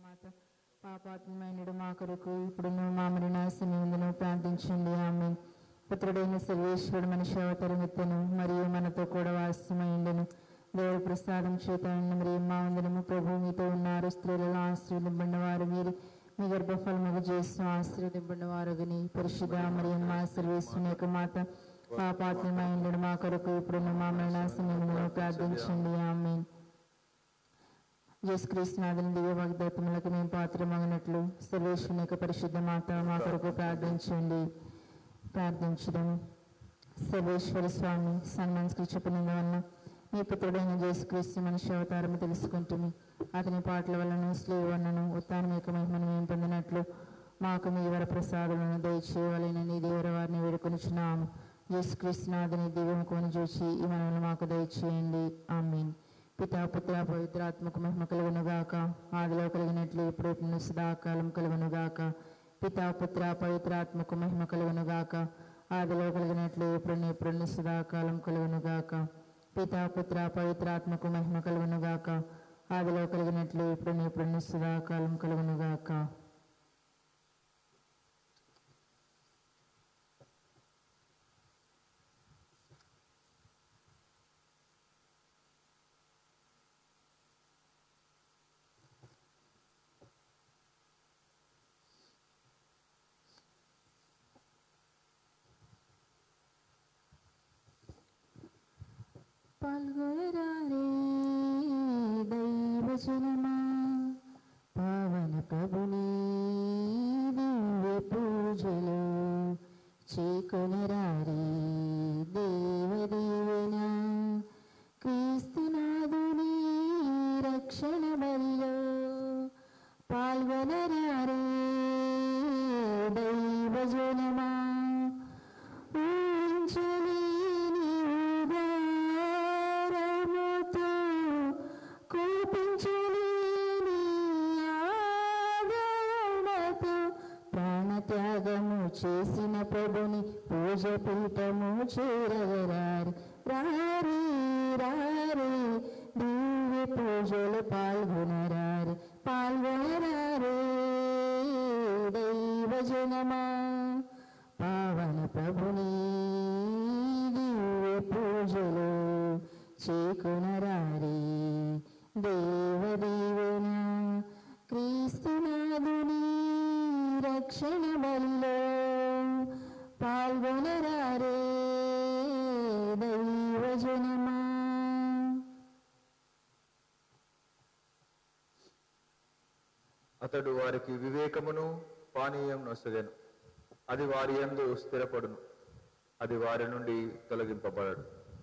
మాత పాపాత్మైనడు మా కొరకు ఇప్పుడు మా మరి నాశనం ప్రార్థించండి ఆమె పుత్రుడైన సర్వేశ్వరుడు మనిషి అవతారం ఎత్తను మరియు మనతో కూడా వాస్తమైండను దేవుడి ప్రసాదం చేత మరియు మా వందనము ప్రభు మీతో ఉన్నారు స్త్రీలలో ఆశ్రదింపడిన వారు మీరు మీ గర్భఫలముగా చేస్తూ ఆశ్రదింపడిన వారుగని పరిశుద్ధ మరియు మా సర్వేశ్వరుని యొక్క మాత పాపాత్మైండడు మా కొరకు ఇప్పుడు మా మరి నాశనం ప్రార్థించండి ఆమె యేసుక్రీస్తునాథుని దివ్య వాగ్దాత్మలకు మేము పాత్రమగినట్లు సర్వేశ్వరుని యొక్క పరిశుద్ధ మాత మా కొరకు ప్రార్థించండి ప్రార్థించడం సర్వేశ్వర స్వామి సన్మాన్స్కి చెప్పినందువలన మీ పుత్రుడైన యేసుక్రీస్తు మనిషి అవతారము తెలుసుకుంటుంది అతని పాటల వలన స్లేవ వలన ఉత్తానం యొక్క మహిమను మేము పొందినట్లు మాకు మీ వర ప్రసాదములను దయచేయవలెనని దేవర వారిని వేడుకొనిచున్నాము యేసుక్రీస్తునాథుని దివ్యముఖమును చూసి ఈ మనల్ని మాకు దయచేయండి ఆమీన్ పితా పుత్ర పవిత్రాత్మకు మహిమ కలుగునుగాక ఆదిలో కలిగినట్లు ఇప్పుడు ఇప్పుడు సదాకాలం కలుగునుగాక పితా పుత్ర పవిత్రాత్మకు మహిమ కలుగునుగాక ఆదిలో కలిగినట్లు ఇప్పుడు ఇప్పుడు సదాకాలం కలుగునుగాక పితా పుత్ర పవిత్రాత్మకు మహిమ కలుగునుగాక ఆదిలో కలిగినట్లు ఇప్పుడు ఇప్పుడు సదాకాలం కలుగునుగాక పాల్గొనరారే దైవజనమా పావన ప్రభుని దివ్య పూజలు చేకొనరారే దేవదేవన క్రీస్తునాథుని రక్షణ బలిలో పాల్గొనరారే దైవజనమా ఊహించలేని ఉదారముతో కోపించలేని ఆదరణతో ప్రాణత్యాగము చేసిన ప్రభుని పూజ పీఠము చేరగరారు రారి రారి దివ్య పూజలు పాల్గొనరారు పాల్గొనరారు దైవజనమా పావన ప్రభుని దివ్య పూజలు చేకునరారి దేవదేవన క్రీస్తునాథుని రక్షణ బలిలో పాల్గొనరారే దైవజనమా అతడు వారికి వివేకమును పానీయం నొసగెను అది వారి యందు స్థిరపడును అది వారి నుండి తొలగింపబడడు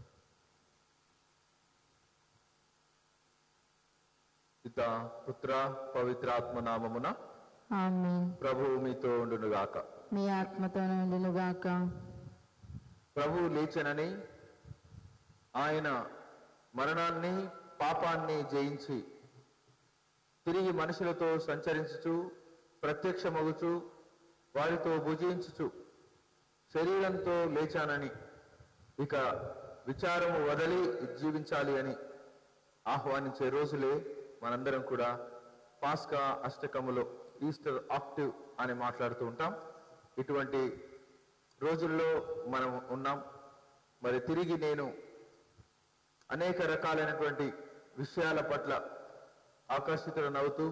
పిత పుత్ర పవిత్రాత్మ నామమున ఆమేన్ ప్రభువు మీతో ఉండునుగాక మీ ఆత్మతో నుండినుగాక ప్రభువు లేచనని ఆయన మరణాన్ని పాపాన్ని జయించి తిరిగి మనుషులతో సంచరించుచు ప్రత్యక్షమగుచు వారితో భుజించుచు శరీరంతో లేచానని ఇక విచారము వదలి జీవించాలి అని ఆహ్వానించే రోజులే మనందరం కూడా పాస్కా అష్టకములో ఈస్టర్ ఆక్టివ్ అని మాట్లాడుతూ ఉంటాం ఇటువంటి రోజుల్లో మనం ఉన్నాం మరి తిరిగి నేను అనేక రకాలైనటువంటి విషయాల పట్ల ఆకర్షితులనవుతూ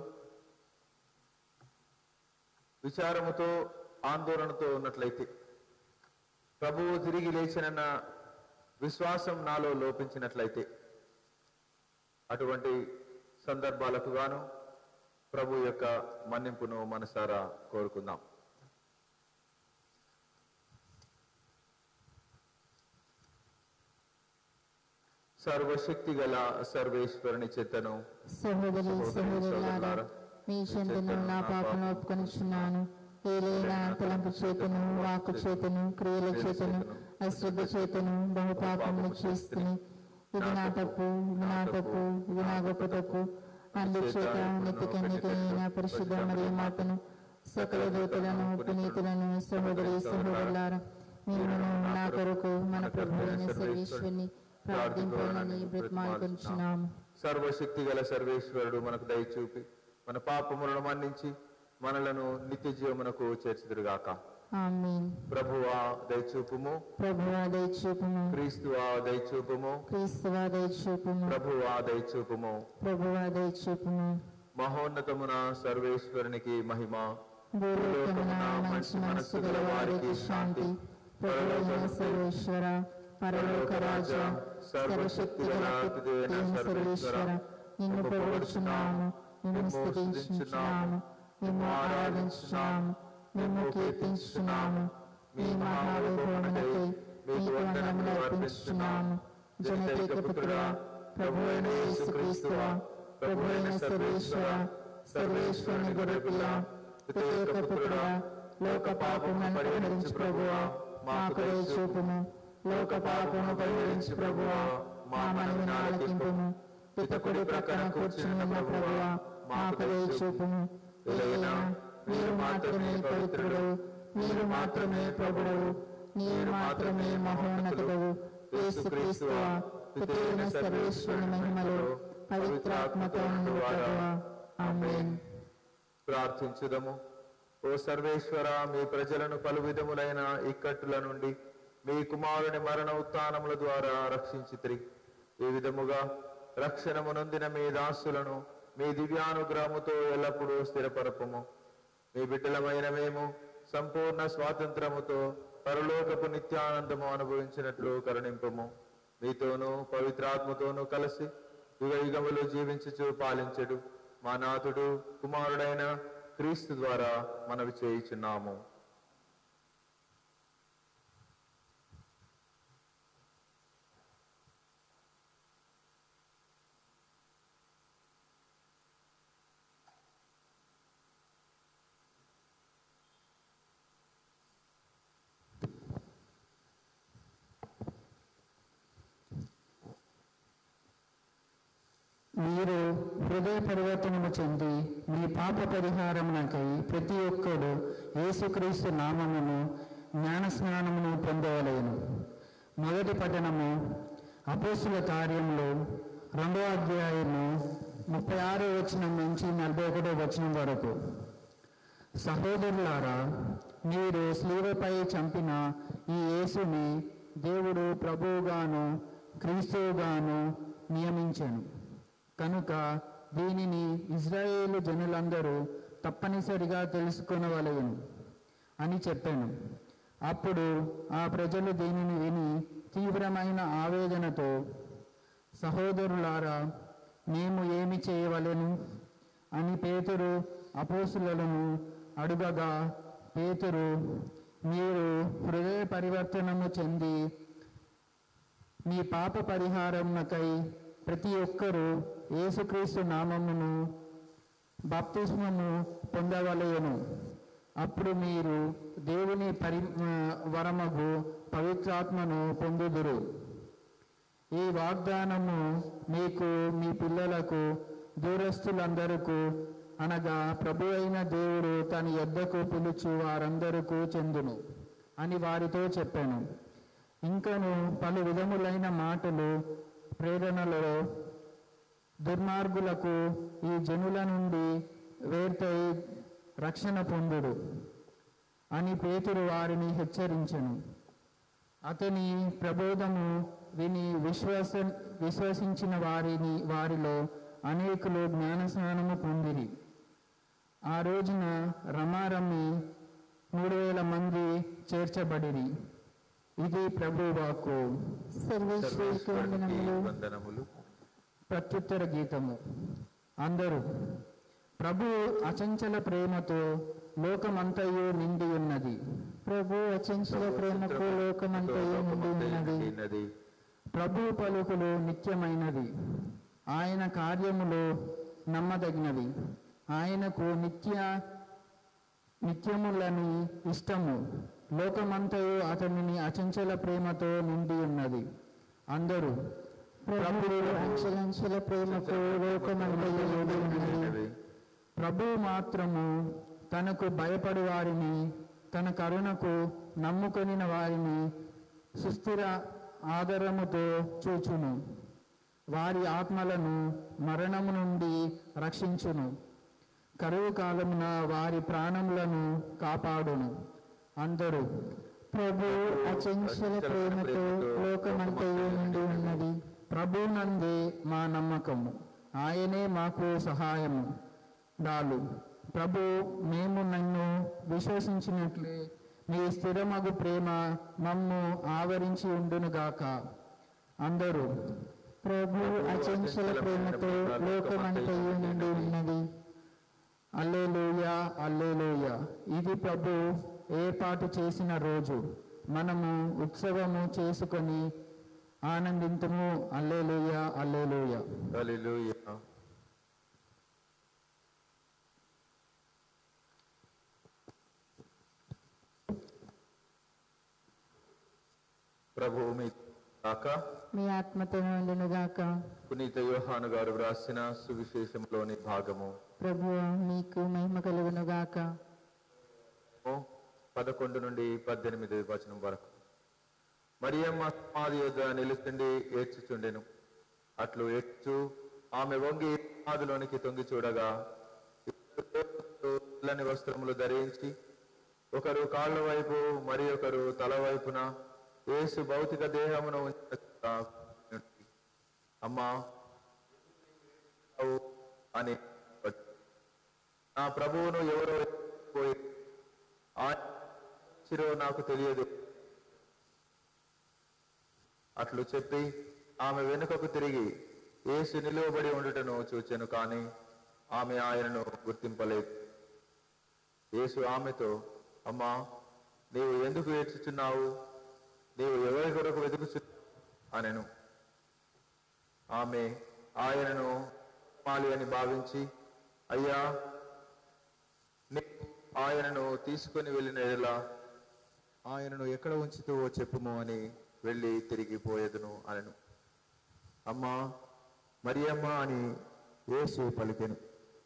విచారముతో ఆందోళనతో ఉన్నట్లయితే ప్రభువు తిరిగి లేచినన్న విశ్వాసం నాలో లోపించినట్లయితే అటువంటి సందర్భాలకు గాను ప్రభు యొక్క మన్నింపును మనసారా కోరుకుందాం సర్వశక్తి గల సర్వేశ్వరుని చేతను సహోదరి సహోదరులారా మీ చెందును నా పాపను ఒప్పుకొనిచున్నాను ఏలైనా తలంపు చేతను వాకు చేతను క్రియల చేతను అశ్రద్ధ చేతను బహు పాపములు చేస్తుని ఇది నా తప్పు ఇది నా తప్పు ఇది నా గొప్ప తప్పు అందుచేత నిత్య కన్యకైన పరిశుద్ధ మరియు మాతను సకల దూతలను పునీతులను సహోదరి సహోదరులారా మీరు నా కొరకు మన ప్రభు అయిన సర్వేశ్వరిని ప్రార్థింపాలని బ్రతిమాలుకొంచున్నాము సర్వశక్తి గల సర్వేశ్వరుడు మనకు దయచూపి మన పాపములను మన్నించి మనలను నిత్య జీవమునకు చేర్చుదురుగాక ఆమేన్ ప్రభువా దయచూపుము ప్రభువా దయచూపుము క్రీస్తువా దయచూపుము క్రీస్తువా దయచూపుము ప్రభువా దయచూపుము ప్రభువా దయచూపుము మహోన్నతమున సర్వేశ్వరునికి మహిమ భూలోకమున మంచి మనస్సు గల వారికి శాంతి ప్రభువైన సర్వేశ్వర పరలోక రాజ సర్వశక్తి గల పితైన సర్వేశ్వర నిన్ను పొగడుచున్నాము నిన్ను స్తుతించున్నాము నిన్ను ఆరాధించున్నాము నిన్ను కీర్తించున్నాము మీ మహావైభవమునకై మీకు వందనములు అర్పించున్నాము జనతేక పుత్రుడా ప్రభువైన యేసుక్రీస్తువా ప్రభువైన సర్వేశ్వర సర్వేశ్వరుని గొర్రెపిల్ల పితేక పుత్రుడా లోక పాపములను పరిహరించు ప్రభువా మాకు దయచూపుము లోక పాపమును పరిహరించు ప్రభువా మా మనవి ఆలకింపుము పితకుడి ప్రక్కన కూర్చుని ఉన్న ప్రభువా మాకు దయచూపుము ఏలైనా మీరు మాత్రమే పవిత్రుడు మీరు మాత్రమే ప్రభుడవు మీరు మాత్రమే మహోన్నతుడవు యేసుక్రీస్తువా పితైన సర్వేశ్వరుని మహిమలో పవిత్రాత్మతో ఉండు ప్రభువా ఆమేన్ ప్రార్థించుదము ఓ సర్వేశ్వర మీ ప్రజలను పలు విధములైన ఇక్కట్టుల నుండి మీ కుమారుని మరణ ఉత్థానముల ద్వారా రక్షించితిరి ఈ విధముగా రక్షణము నొందిన మీ దాసులను మీ దివ్యానుగ్రహముతో ఎల్లప్పుడూ స్థిరపరపము మీ బిడ్డలమైన మేము సంపూర్ణ స్వాతంత్రముతో పరలోకపు నిత్యానందము అనుభవించినట్లు కరుణింపము మీతోనూ పవిత్రాత్మతోనూ కలిసి యుగ యుగములు జీవించుచు పాలించడు మా నాథుడు కుమారుడైన క్రీస్తు ద్వారా మనవి చేయుచున్నాము మీరు హృదయ పరివర్తనము చెంది మీ పాప పరిహారమునకై ప్రతి ఒక్కడు యేసుక్రీస్తు నామమును జ్ఞాన స్నానమును పొందవలేను మొదటి పట్టణము అపోస్తుల కార్యములు రెండో అధ్యాయము ముప్పై ఆరో వచనం నుంచి నలభై ఒకటో వచనం వరకు సహోదరులారా మీరు స్లీవపై చంపిన ఈ యేసుని దేవుడు ప్రభువుగాను క్రీస్తువుగాను నియమించెను కనుక దీనిని ఇజ్రాయేలు జనులందరూ తప్పనిసరిగా తెలుసుకొనవలెను అని చెప్పాను అప్పుడు ఆ ప్రజలు దీనిని విని తీవ్రమైన ఆవేదనతో సహోదరులారా మేము ఏమి చేయవలెను అని పేతురు అపోసులను అడుగగా పేతురు మీరు హృదయ పరివర్తనము చెంది మీ పాప పరిహారమునకై ప్రతి ఒక్కరూ యేసుక్రీస్తు నామమును బాప్తిస్మము పొందవలయను అప్పుడు మీరు దేవుని పరి ఆ, వరమగు పవిత్రాత్మను పొందుదురు ఈ వాగ్దానము మీకు మీ పిల్లలకు దూరస్తులందరకు అనగా ప్రభు అయిన దేవుడు తన యొద్దకు పిలుచు వారందరకు చెందును అని వారితో చెప్పాను ఇంకను పలు విధములైన మాటలు ప్రేరణలలో దుర్మార్గులకు ఈ జనుల నుండి వేర్తై రక్షణ పొందుడు అని పేతురు వారిని హెచ్చరించెను అతని ప్రబోధము విని విశ్వాస విశ్వసించిన వారిని వారిలో అనేకులు జ్ఞానస్నానము పొందిరి ఆ రోజున రమారమ్మి మూడు వేల మంది చేర్చబడిరి ఇది ప్రభు వాక్కు సర్వేశ్వరికి సర్వేశ్వరునికి వందనములు వందనములు ప్రత్యుత్తర గీతము అందరూ ప్రభు అచంచల ప్రేమతో లోకమంతయు నిండి ఉన్నది ప్రభు అచంచల ప్రేమకు లోకమంతయు నిండి ఉన్నది ఉన్నది ప్రభు పలుకులు నిత్యమైనది ఆయన కార్యములు నమ్మదగినవి ఆయనకు నిత్య నిత్యములని ఇష్టము లోకమంతయు అతనిని అచంచల ప్రేమతో నిండి ఉన్నది అందరూ ప్రభు అంచెలంచెల ప్రేమకు లోకమంతయు నిండి ఉన్నది ప్రభు మాత్రము తనకు భయపడు వారిని తన కరుణకు నమ్ముకొనిన వారిని సుస్థిర ఆదరముతో చూచును వారి ఆత్మలను మరణము నుండి రక్షించును కరువు కాలమున వారి ప్రాణములను కాపాడును అందరూ ప్రభు అచంచల ప్రేమతో లోకమంతయు నిండి ఉన్నది ప్రభునందే మా నమ్మకము ఆయనే మాకు సహాయము డాలు ప్రభు మేము నన్ను విశ్వసించినట్లే నీ స్థిరమగు ప్రేమ మమ్ము ఆవరించి ఉండునుగాక అందరూ ప్రభు అచంచల ప్రేమతో లోకమంతయు నిండి ఉన్నది అల్లేలుయ అల్లేలుయ ఇది ప్రభు ఏర్పాటు చేసిన రోజు మనము ఉత్సవము చేసుకొని ఆనందింతుము అల్లేలుయ అల్లేలుయ హల్లెలూయా ప్రభు మీ కాక మీ ఆత్మతో ఉండునుగాక పునీత యోహాను గారు వ్రాసిన సువిశేషంలోని భాగము ప్రభు మీకు మహిమ కలుగునుగాక పదకొండు నుండి పద్దెనిమిది వచనం వరకు మరియమ్మ సమాధి యొద్ద నిలుస్తుండి ఏడ్చుచుండెను అట్లు ఏడ్చు ఆమె వంగి సమాధిలోనికి తొంగి చూడగా తెల్లని వస్త్రములు ధరించి ఒకరు కాళ్ళ వైపు మరి ఒకరు తల వైపున యేసు భౌతిక దేహమును ఉంచిన చోట అమ్మా అని నా ప్రభువును ఎవరో పోయి చిరో నాకు తెలియదు అట్లు చెప్పి ఆమె వెనుకకు తిరిగి యేసు నిలువబడి ఉండుటను చూచెను కానీ ఆమె ఆయనను గుర్తింపలేదు యేసు ఆమెతో అమ్మా నీవు ఎందుకు ఏడ్చుచున్నావు నీవు ఎవరి కొరకు వెతుకుచు అనెను ఆమె ఆయనను మాలి అని భావించి అయ్యా నీవు ఆయనను తీసుకొని వెళ్ళిన ఎడలా ఆయనను ఎక్కడ ఉంచుతావో చెప్పుము అని వెళ్ళి తిరిగి పోయేదును అనను అమ్మా మరియమ్మ అని యేసు పలికెను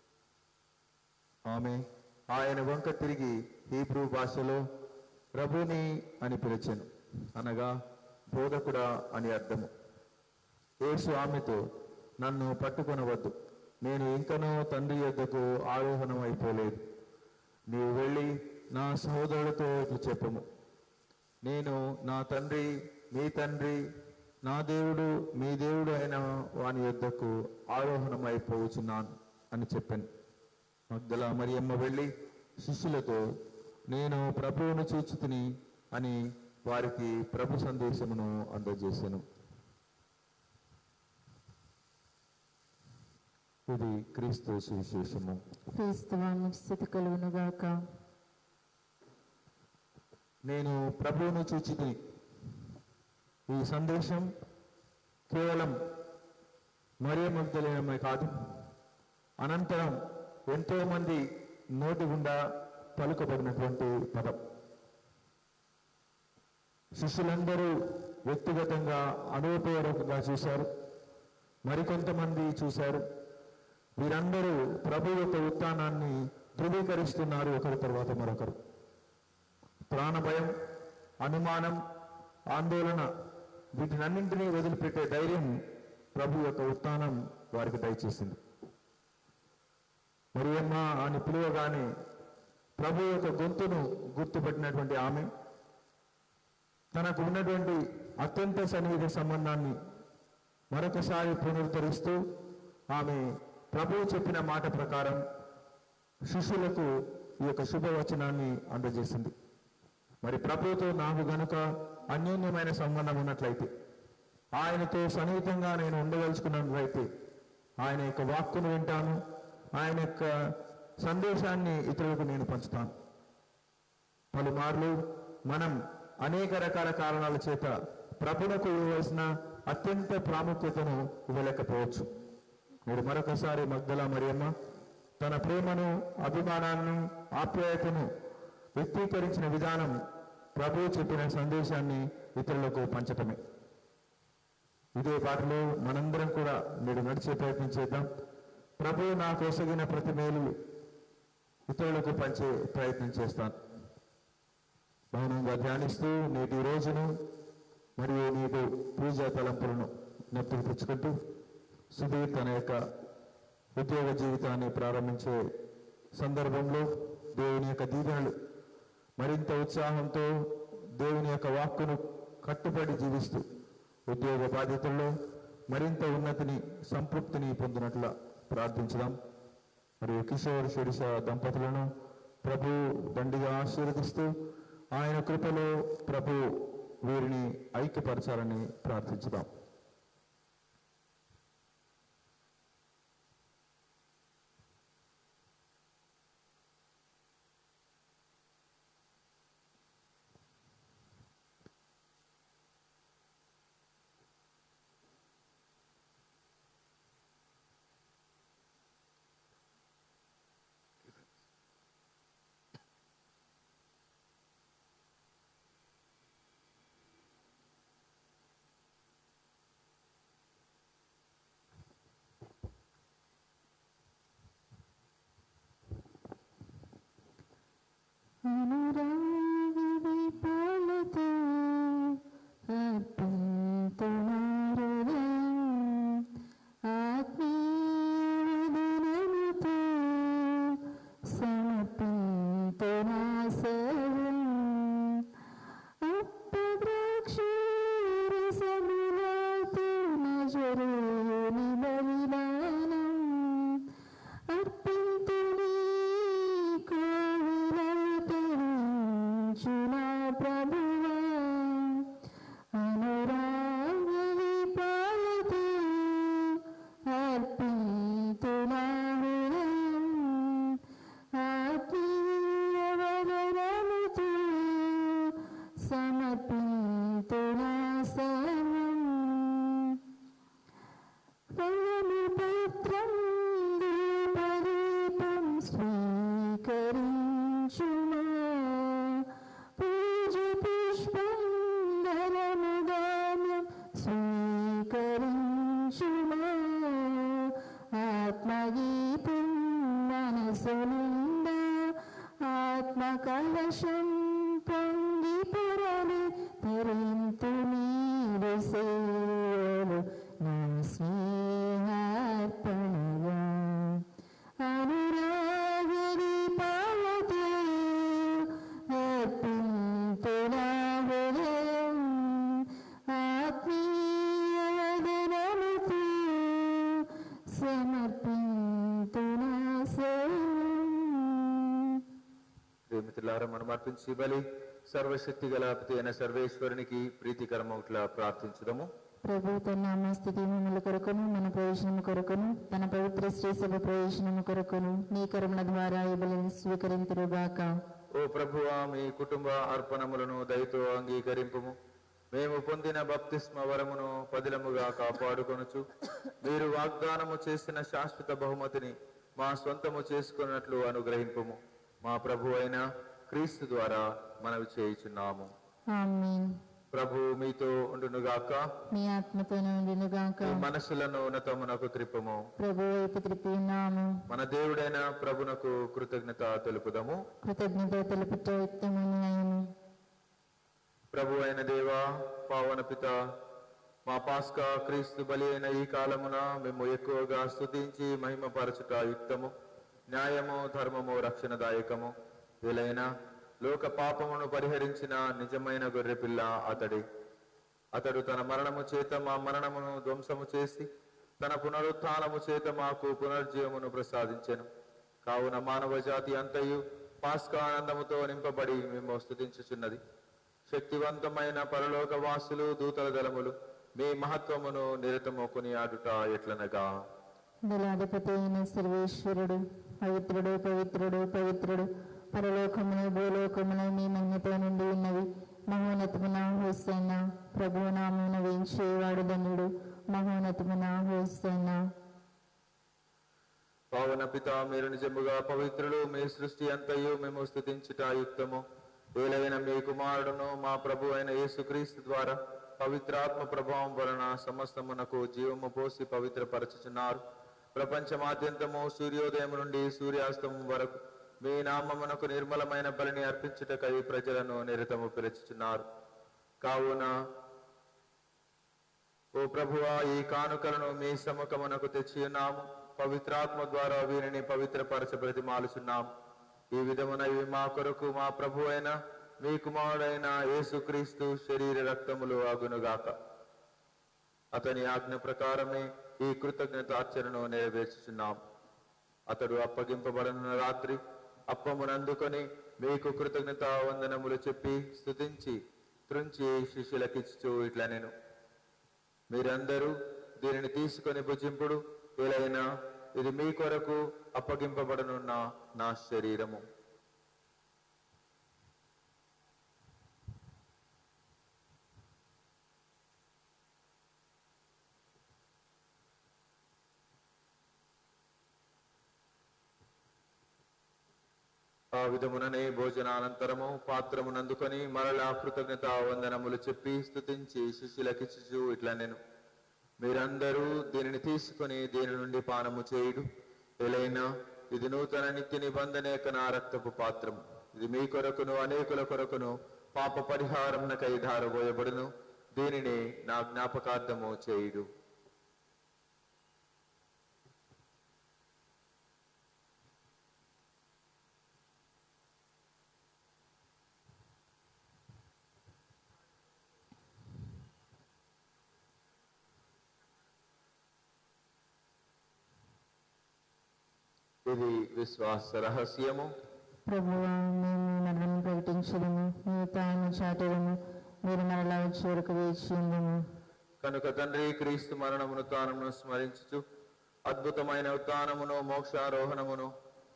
ఆమె ఆయన వంక తిరిగి హీబ్రూ భాషలో ప్రభుని అని పిలిచెను అనగా బోధకుడా అని అర్థము యేసు ఆమెతో నన్ను పట్టుకొనవద్దు నేను ఇంకనూ తండ్రి యొద్దకు ఆరోహణం అయిపోలేదు నీవు వెళ్ళి నా సహోదరులతో ఇట్లు చెప్పము నేను నా తండ్రి మీ తండ్రి నా దేవుడు మీ దేవుడు అయిన వాని యొద్దకు ఆరోహణం అయిపోవచ్చున్నాను అని చెప్పాను మగ్దల మరియమ్మ వెళ్ళి శిష్యులతో నేను ప్రభువును చూచుతిని అని వారికి ప్రభు సందేశమును అందజేశాను ఇది క్రీస్తు సువిశేషము క్రీస్తువాన్ని స్థితి కలుగునుగాక నేను ప్రభువును చూచితిని ఈ సందేశం కేవలం మరియ మగ్ధులేనమే కాదు అనంతరం ఎంతో మంది నోటి గుండా పలుకబడినటువంటి పదం శిష్యులందరూ వ్యక్తిగతంగా అనుభవపూర్వకంగా చూశారు మరికొంతమంది చూశారు వీరందరూ ప్రభు యొక్క ఉత్థానాన్ని ధృవీకరిస్తున్నారు ఒకరి తర్వాత మరొకరు ప్రాణభయం అనుమానం ఆందోళన వీటినన్నింటినీ వదిలిపెట్టే ధైర్యం ప్రభు యొక్క ఉత్థానం వారికి దయచేసింది మరియమ్మ అని పిలువగానే ప్రభు యొక్క గొంతును గుర్తుపట్టినటువంటి ఆమె తనకు ఉన్నటువంటి అత్యంత సన్నిహిత సంబంధాన్ని మరొకసారి పునరుద్ధరిస్తూ ఆమె ప్రభువు చెప్పిన మాట ప్రకారం శిష్యులకు ఈ యొక్క శుభవచనాన్ని అందజేసింది మరి ప్రభువుతో నాకు గనుక అన్యోన్యమైన సంబంధం ఉన్నట్లయితే ఆయనతో సన్నిహితంగా నేను ఉండదలుచుకున్నట్లయితే ఆయన యొక్క వాక్కును వింటాను ఆయన యొక్క సందేశాన్ని ఇతరులకు నేను పంచుతాను పలుమార్లు మనం అనేక రకాల కారణాల చేత ప్రభునకు ఇవ్వవలసిన అత్యంత ప్రాముఖ్యతను ఇవ్వలేకపోవచ్చు మీరు మరొకసారి మగ్దల మరియమ్మ తన ప్రేమను అభిమానాన్ని ఆప్యాయతను వ్యక్తీకరించిన విధానం ప్రభువు చెప్పిన సందేశాన్ని ఇతరులకు పంచటమే ఇదే బాటలో మనందరం కూడా నేడు నడిచే ప్రయత్నం చేద్దాం ప్రభువు నాకు ఒసగిన ప్రతి మేలు ఇతరులకు పంచే ప్రయత్నం చేస్తాను మౌనంగా ధ్యానిస్తూ నేటి రోజును మరియు నేటి పూజా తలంపులను జ్ఞప్తికి తెచ్చుకుంటూ సుధీర్ తన యొక్క ఉద్యోగ జీవితాన్ని ప్రారంభించే సందర్భంలో దేవుని యొక్క దీవెనలు మరింత ఉత్సాహంతో దేవుని యొక్క వాక్కును కట్టుబడి జీవిస్తూ ఉద్యోగ బాధ్యతల్లో మరింత ఉన్నతిని సంతృప్తిని పొందినట్ల ప్రార్థించుదాం మరియు కిషోర్ షిరిష దంపతులను ప్రభు దండిగా ఆశీర్వదిస్తూ ఆయన కృపలో ప్రభు వీరిని ఐక్యపరచాలని ప్రార్థించుదాం అనురాగివి పాలతో అర్పింతునారుదం ఆత్మీయదనముతో సమర్పింతునాసవం అప్పద్రాక్షరసములతో నజరుని బలిదానం అర్పింతుని కోవిలతరించునా ప్రభువా అనురాగి పాలతో అర్పింతునా హృదయం ఆత్మీయవదనముతో సమర్పింతునా సర్వం పత్రం దీపదీపం స్వీకరించుమా పూజ పుష్పం ధనముదాన్యం స్వీకరించుమా ఆత్మగీతం మనసు నిండా ఆత్మకలశం పొంగి పొరలి తరింతు నీరు సేవలు నా స్నేహార్పణగా అనురాగిరి పాలతో అర్పింతునా హృదయం ఆత్మీయవదనముతో సమర్పింతునా సేవం ప్రేమితులారా మనం అర్పించి బలి సర్వశక్తి గల పితి అయిన సర్వేశ్వరునికి ప్రీతికరమౌట్లా ప్రార్థించుదాము ప్రభు తన నామస్థితి మమ్మల కొరకును మన ప్రయోజనము కొరకును తన పవిత్ర శ్రీ సభ ప్రయోజనము కొరకును నీ కరుణ ద్వారా ఇవ్వలను స్వీకరింతురుగాక ఓ ప్రభువా మీ కుటుంబ అర్పణములను దయతో అంగీకరింపుము మేము పొందిన బప్తిస్మ వరమును పదిలముగా కాపాడుకొనుచు మీరు వాగ్దానము చేసిన శాశ్వత బహుమతిని మా స్వంతము చేసుకున్నట్లు అనుగ్రహింపుము మా ప్రభు అయిన క్రీస్తు ద్వారా మనవి చేయుచున్నాము ఆమేన్ ప్రభు మీతో ఉండునుగాక మీ ఆత్మతో నుండినుగాక మీ మనసులను ఉన్నతమునకు త్రిప్పము ప్రభు వైపు త్రిపి ఉన్నాము మన దేవుడైన ప్రభునకు కృతజ్ఞత తెలుపుదము కృతజ్ఞత తెలుపుట యుక్తమైన న్యాయము ప్రభు అయిన దేవా పావన పిత మా పాస్కా క్రీస్తు బలి అయిన ఈ కాలమున మేము ఎక్కువగా స్తుతించి మహిమపరచుట యుక్తము న్యాయము ధర్మము రక్షణదాయకము వీలైన లోక పాపమును పరిహరించిన నిజమైన గొర్రెపిల్ల అతడి అతడు తన మరణము చేత మా మరణమును ధ్వంసము చేసి తన పునరుత్థానము చేత మాకు పునర్జీవమును ప్రసాదించెను కావున మానవ జాతి అంతయు పాస్కా ఆనందముతో నింపబడి మేము స్తుతించుచున్నది శక్తివంతమైన పరలోక వాసులు దూతల దళములు మీ మహత్వమును నిరతము కొనియాడుట ఎట్లనగా దళాధిపతి అయిన సర్వేశ్వరుడు పవిత్రుడు పవిత్రుడు పవిత్రుడు పరలోకమును భూలోకమును మీ మన్యతో నుండి ఉన్నవి మహోన్నతమున హోసైన ప్రభు నామున వేయించేవాడు ధన్యుడు మహోన్నతమున హోసైన పావన పిత మీరు నిజముగా పవిత్రులు మీ సృష్టి అంతయు మేము స్థుతించుట యుక్తము ఏలైన మీ కుమారుడును మా ప్రభు అయిన యేసుక్రీస్తు ద్వారా పవిత్రాత్మ ప్రభావం వలన సమస్తమునకు జీవము పోసి పవిత్రపరచుచున్నారు ప్రపంచమాద్యంతము సూర్యోదయం నుండి సూర్యాస్తమం వరకు మీ నామమునకు నిర్మలమైన బలిని అర్పించుటకై ప్రజలను నిరతము పిలుచుచున్నారు కావున ఓ ప్రభువా ఈ కానుకలను మీ సముఖమునకు తెచ్చి ఉన్నాము పవిత్రాత్మ ద్వారా వీరిని పవిత్రపరచ బ్రతిమాలుచున్నాం ఈ విధమున ఇవి మా కొరకు మా ప్రభు అయిన మీ కుమారుడైన యేసుక్రీస్తు శరీర రక్తములు అగునుగాక అతని ఆజ్ఞ ప్రకారమే ఈ కృతజ్ఞతార్చనను నెరవేర్చుచున్నాం అతడు అప్పగింపబడిన రాత్రి అప్పమునందుకొని మీకు కృతజ్ఞత వందనములు చెప్పి స్తుతించి త్రుంచి శిష్యులకిచ్చు ఇట్లా నేను మీరందరూ దీనిని తీసుకొని భుజింపుడు ఎలైనా ఇది మీ కొరకు అప్పగింపబడనున్న నా శరీరము ఆ విధముననే భోజనానంతరము పాత్రమునందుకొని మరలా కృతజ్ఞత వందనములు చెప్పి స్తుతించి శిష్యులకిచ్చు ఇట్లా నేను మీరందరూ దీనిని తీసుకొని దీని నుండి పానము చేయుడు ఎలైనా ఇది నూతన నిత్య నిబంధన యొక్క నా రక్తపు పాత్రము ఇది మీ కొరకును అనేకుల కొరకును పాప పరిహారంనకై ధారబోయబడును దీనిని నా జ్ఞాపకార్థము చేయుడు ఇది విశ్వాస రహస్యము ప్రభువా మేము మీ మరణం ప్రకటించడము మీ తాను చాటడము మీరు మరలా వచ్చే వరకు వేచి ఉండము కనుక తండ్రి క్రీస్తు మరణమును తానమును స్మరించుచు అద్భుతమైన ఉత్థానమును మోక్షారోహణమును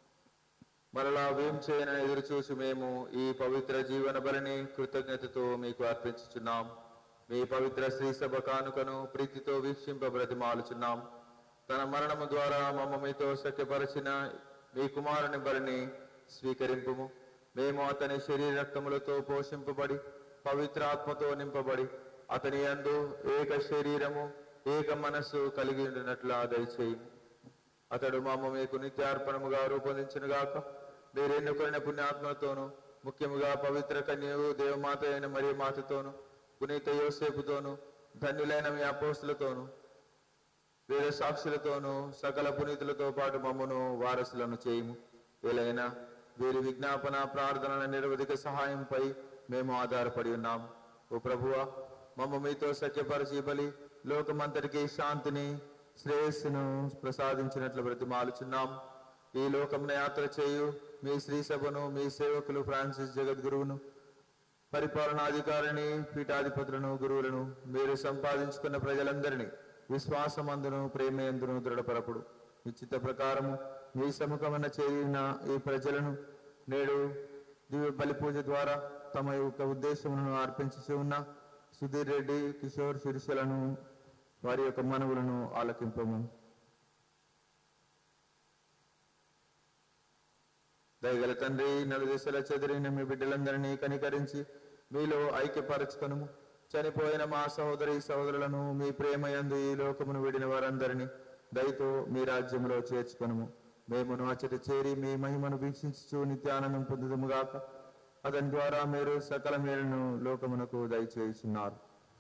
మరలా వేం చేయనని ఎదురు చూసి మేము ఈ పవిత్ర జీవన బలిని కృతజ్ఞతతో మీకు అర్పించుచున్నాం మీ పవిత్ర శ్రీ సభ కానుకను ప్రీతితో వీక్షింప బ్రతిమాలుచున్నాం తన మరణము ద్వారా మమ్మ మీతో సఖ్యపరచిన మీ కుమారుని బలిని స్వీకరింపుము మేము అతని శరీర రక్తములతో పోషింపబడి పవిత్ర ఆత్మతో నింపబడి అతని యందు ఏక శరీరము ఏక మనస్సు కలిగి ఉండినట్లా దయచేయము అతడు మామ మీకు నిత్యార్పణముగా రూపొందించిన గాక మీరు ఎన్నుకొనిన పుణ్యాత్మలతోను ముఖ్యముగా పవిత్ర కన్యవు దేవమాత అయిన మరియు మాతతోను పునీత యోసేపుతోను ధన్యులైన మీ అపోస్తులతోను వేద సాక్షులతోనూ సకల పునీతులతో పాటు మమ్మను వారసులను చేయము వీలైనా వీరి విజ్ఞాపన ప్రార్థనల నిరవధిక సహాయంపై మేము ఆధారపడి ఉన్నాం ఓ ప్రభువ మమ్మ మీతో సత్యపరిచి బలి లోకమంతటికి శాంతిని శ్రేయస్సును ప్రసాదించినట్లు బ్రతిమాలుచున్నాం ఈ లోకమున యాత్ర చేయు మీ శ్రీ సభను మీ సేవకులు ఫ్రాన్సిస్ జగద్గురువును పరిపాలనాధికారిని పీఠాధిపతులను గురువులను మీరు సంపాదించుకున్న ప్రజలందరినీ విశ్వాసమందును ప్రేమయందును దృఢపరపుడు నిశ్చిత ప్రకారము మీ సముఖమన చేరిన ఈ ప్రజలను నేడు దివ్య బలి పూజ ద్వారా తమ యొక్క ఉద్దేశములను అర్పించుచు ఉన్న సుధీర్ రెడ్డి కిషోర్ శిరుషులను వారి యొక్క మనవులను ఆలకింపము దయగల తండ్రి నలుదిశల చెదిరిన మీ బిడ్డలందరినీ కనికరించి మీలో ఐక్యపరచుకొనుము చనిపోయిన మా సహోదరి సహోదరులను మీ ప్రేమయందు ఈ లోకమును విడిన వారందరినీ దయతో మీ రాజ్యంలో చేర్చుకొనుము మేమును అచ్చట చేరి మీ మహిమను వీక్షించుచు నిత్యానందం పొందుదుముగాక అతని ద్వారా మీరు సకల మేలును లోకమునకు దయచేయుచున్నారు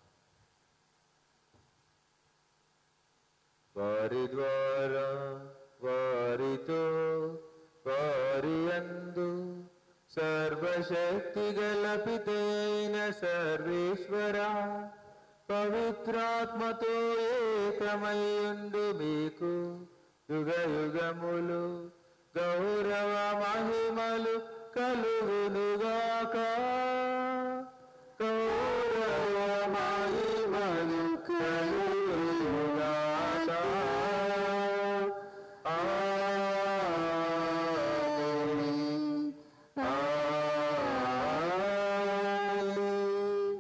వారి ద్వారా వారితో వారి అందు సర్వశక్తి గలపితైన సర్వేశ్వర పవిత్రాత్మతో ఏకమయ్యుండు మీకు యుగ యుగములు గౌరవ మహిమలు కలుగునుగాక గౌరవ మహిమలు కలుగునుగాక ఆమేన్. ఆమేన్.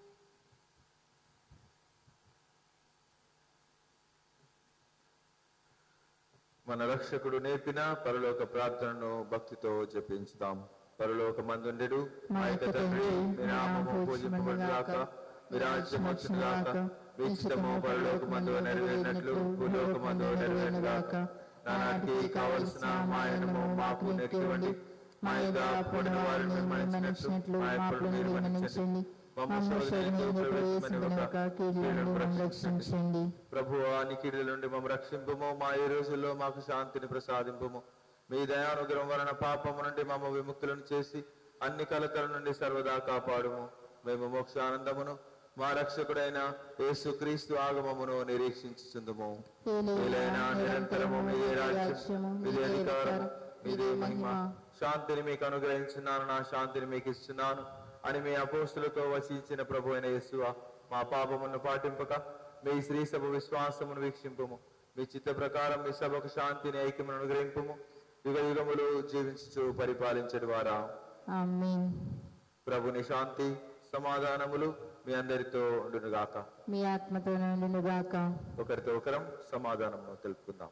మన రక్షకుడు నేర్పిన పరలోక ప్రార్థనను భక్తితో జపించుదాం పరలోక మందుండెడు మా యొక్క తండ్రి మీ నామము పూజింపబడుగాక మీ రాజ్యం వచ్చుగాక మీ చిత్తము పరలోక మందు నెరవేరినట్లు భూలోక మందు నెరవేరుగాక నానాటికి కావలసిన మాయనము మాకు నేర్చుకోండి మా యొక్క అప్పుడు వారిని మన్నించినట్లు మా అప్పుడు మీరు మన్నించండి మమ్మ శరణ్యంగా ప్రవేశించనివ్వక కీడు నుండి మమ్మ రక్షించండి ప్రభు నికిడి నుండి మమ్మ రక్షింపుము మా ఈ రోజుల్లో మాకు శాంతిని ప్రసాదింపుము మీ దయానుగ్రహం వలన పాపము నుండి మమ్మ విముక్తులను చేసి అన్ని కలతల నుండి సర్వదా కాపాడుము మేము మోక్షానందమును మా రక్షకుడైన యేసు క్రీస్తు ఆగమమును నిరీక్షించుచుందుము ఏలైనా నిరంతరము మీదే రాజ్యము మీదే అధికారం మీదే మహిమ శాంతిని మీకు అనుగ్రహించున్నాను నా శాంతిని మీకు ఇస్తున్నాను అని మీ అపోస్తులతో వసించిన ప్రభు అయిన యేసువా మా పాపమును పాటింపక మీ శ్రీ సభ విశ్వాసమును వీక్షింపుము మీ చిత్త ప్రకారం మీ సభకు శాంతిని ఐక్యమును అనుగ్రహింపుము యుగ యుగములు జీవించుచు పరిపాలించడు వారా ఆమేన్ ప్రభుని శాంతి సమాధానములు మీ అందరితో ఉండునుగాక మీ ఆత్మతో నుండినుగాక ఒకరితో ఒకరం సమాధానమును తెలుపుకుందాం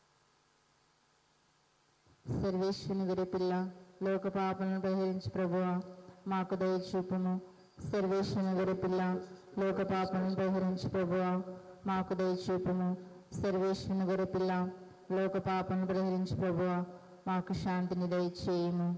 సర్వేశ్వరుని గరి పిల్ల లోక పాపలను పరిహరించి ప్రభువ మాకు దయ చూపుము సర్వేశ్వరుని గరి పిల్ల లోక పాపలను పరిహరించి ప్రభువ మాకు దయ చూపుము సర్వేశ్వరుని గరి పిల్ల లోక పాపలను పరిహరించి ప్రభువ మాకు శాంతిని దయచేయము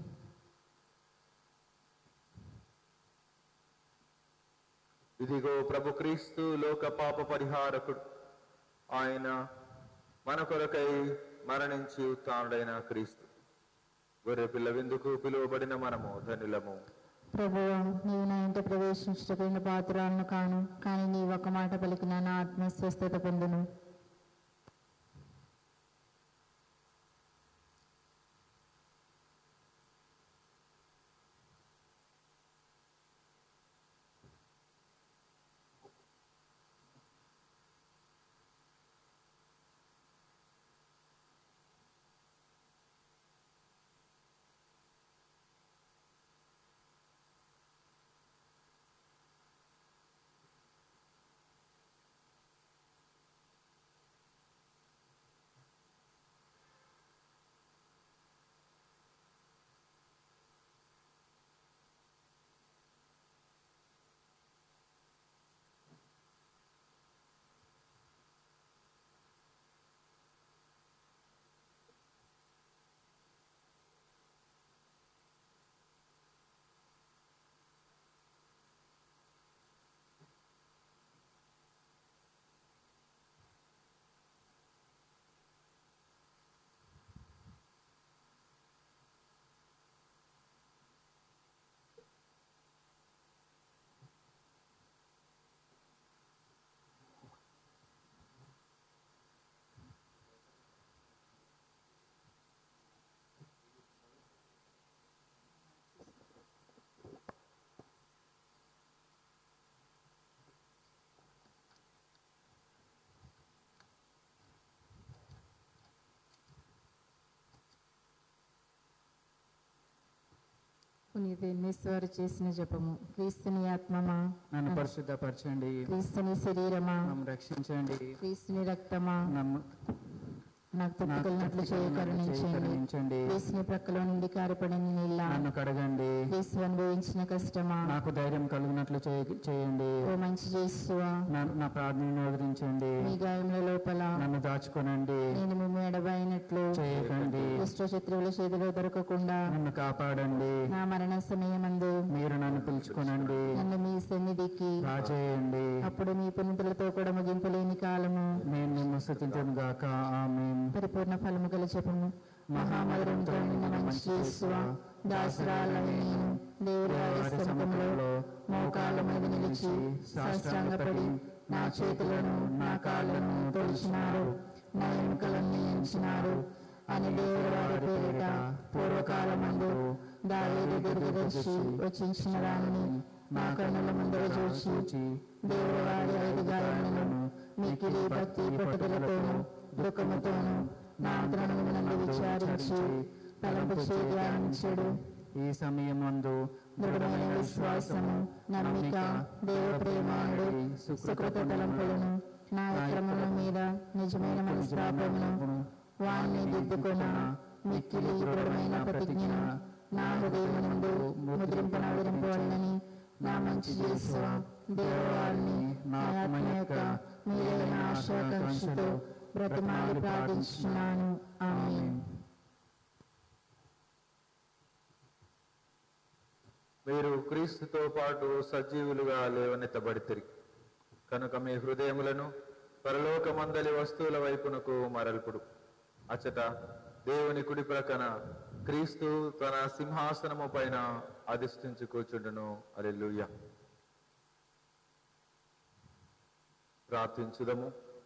ఇదిగో ప్రభు క్రీస్తు లోక పాప పరిహారకుడు ఆయన మన కొరకై మరణించి ఉత్తానుడైన క్రీస్తు గొర్రె పిల్ల విందుకు పిలువబడిన మనము ధనులము ప్రభువ నీవు నా ఇంట ప్రవేశించటమైన పాత్రాలను కాను కానీ నీవు ఒక మాట పలికిన నా ఆత్మ స్వస్థత పొందును పునీత ఎన్నేశ్వరు చేసిన జపము క్రీస్తుని ఆత్మమా నన్ను పరిశుద్ధపరచండి క్రీస్తుని శరీరమా నన్ను రక్షించండి క్రీస్తుని రక్తమా నన్ను నాకు తప్పుకొలినట్లు చేయ కరుణించండి కరుణించండి క్రీస్తుని ప్రక్కలో నుండి కారిపడిన నీళ్ళ నన్ను కడగండి క్రీస్తు అనుభవించిన కష్టమా నాకు ధైర్యం కలిగినట్లు చేయ- చేయండి ఓ మంచి చేసువా నా నా ప్రార్థనను వదిలించండి మీ గాయముల లోపల నన్ను దాచుకోనండి నేను మేము ఎడబాయినట్లు చేయకండి దుష్ట శత్రువుల చేతిలో దొరకకుండా నన్ను కాపాడండి నా మరణ సమయమందు మీరు నన్ను పిలుచుకోనండి నన్ను మీ సన్నిధికి రాజేయండి అప్పుడు మీ పునితులతో కూడా ముగింపులేని కాలము నేను నిన్ను స్థుతించను గాక ఆమె పరిపూర్ణ ఫలము గల జపము మహామధురంతో నిన్న మంచి యేసువ దాసరాలని నేను దేవుడి వారి సముఖంలో మోకాళ్ళ మీద నిలిచి సాష్టాంగపడి నా చేతులను నా కాళ్ళను తొలిచినారు నా ఎముకలను నియించినారు అని దేవుడి వారి పేరిట పూర్వకాలమందు దావేది దీర్ఘదర్శి వచ్చించిన దానిని నా కన్నుల ముందర చూచి దేవుడి వారి ఐదు గాయములను మిక్కిలి భక్తి పట్టుదలతోనూ దుఃఖముతోనూ నా అంతరంగమునందు విచారించి తలంపు చేయి ధ్యానించుడు ఈ సమయం నందు దృఢమైన విశ్వాసము నమ్మిక దేవ ప్రేమానుడు సుకృత తలంపులను నా అక్రమముల మీద నిజమైన మనస్తాపమును వాణ్ణి దిద్దుకొన మిక్కిలి దృఢమైన ప్రతిజ్ఞను నా హృదయమునందు ముద్రింపనవరింపవలనని నా మంచి చేసు దేవవారిని నా ఆత్మ యొక్క మీరైన ఆశాకాంక్షతో బ్రతిమాలి ప్రార్థించున్నాను ఆమె మీరు క్రీస్తుతో పాటు సజీవులుగా లేవనెత్తబడితిరి కనుక మీ హృదయములను పరలోకమందలి వస్తువుల వైపునకు మరల్పుడు అచట దేవుని కుడి ప్రక్కన క్రీస్తు తన సింహాసనము పైన అధిష్ఠించి కూర్చుండును అలెలుయ్య ప్రార్థించుదము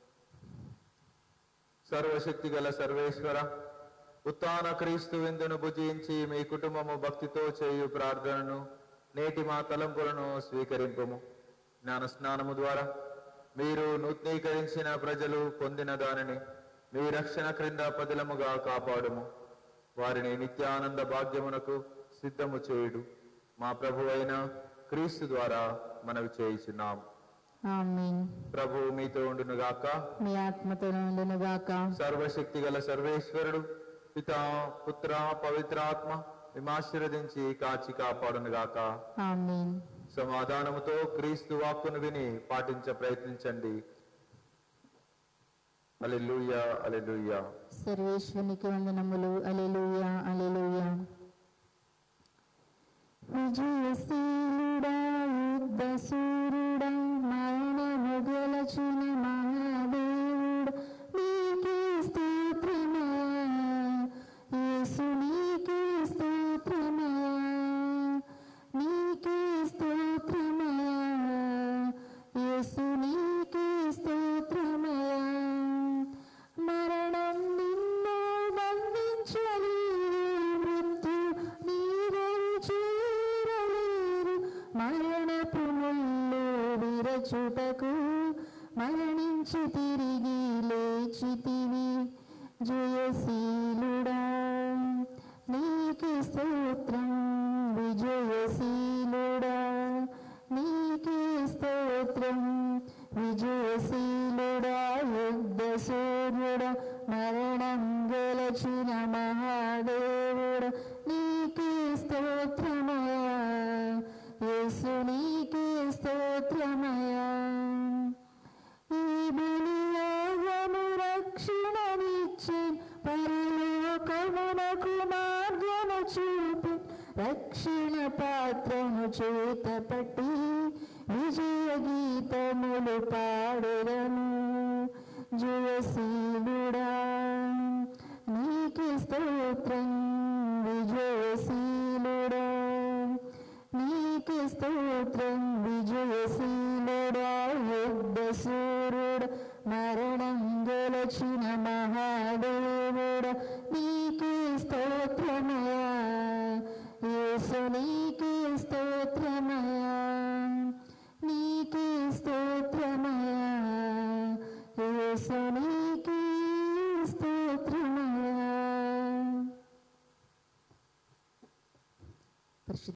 సర్వశక్తి గల సర్వేశ్వర ఉత్తాన క్రీస్తు విందును భుజించి మీ కుటుంబము భక్తితో చేయు ప్రార్థనను నేటి మా తలంపులను స్వీకరింపము జ్ఞాన స్నానము ద్వారా మీరు నూతనీకరించిన ప్రజలు పొందిన దానిని మీ రక్షణ క్రింద పదిలముగా కాపాడుము వారిని నిత్యానంద భాగ్యమునకు సిద్ధము చేయుడు మా ప్రభు అయిన క్రీస్తు ద్వారా మనవి చేయుచున్నాం ఆమేన్ ప్రభు మీతో ఉండునుగాక మీ ఆత్మతో నుండునుగాక సర్వశక్తి గల సర్వేశ్వరుడు పితా పుత్ర పవిత్రాత్మ మిమాశీర్వదించి కాచి కాపాడునుగాక ఆమేన్ సమాధానముతో క్రీస్తు వాక్కును విని పాటించ ప్రయత్నించండి అలెలుయ్య అలెలుయ్య సర్వేశ్వరునికి వందనములు అలెలుయా అలెలుయా విజయశీలుడా యుద్ధ సూర్యుడా మరణము గెలచిన మహాదేవుడు నీకే స్తోత్రమా యేసు నీకే స్తోత్రమా నీకే స్తోత్రమా యేసు నీకే స్తోత్రమా మరణం నిన్ను బంధించని మృత్యు నీవెను చేరలేరు మరణపు ముళ్ళు విరచుటకు మరణించి తిరిగి లేచితివి జయశీలుడా నీకు స్తోత్రం విజయశీలుడా నీకే స్తోత్రం విజయశీలుడా యుద్ధ సూర్యుడా మరణం గెలచిన మహాదేవుడా నీకే స్తోత్రమయా యేసు నీకే స్తోత్రమయా ఈ బలియాగము రక్షణనిచ్చి పరలోకమునకు మార్గము చూపి రక్షణ పాత్రను చేత పట్టి విజయ గీతములు పాడెదను జయశీలుడా నీకు స్తోత్రం విజయశీలుడా నీకు స్తోత్రం విజయశీలుడా యుద్ధ సూర్యుడా మరణం గెలచిన మహాదేవుడా నీకు స్తోత్రమయా యేసు నీకు స్తోత్రమయా నీకు స్తోత్రమయా యేసు నీకు స్తోత్రమయా పరిశుద్ధ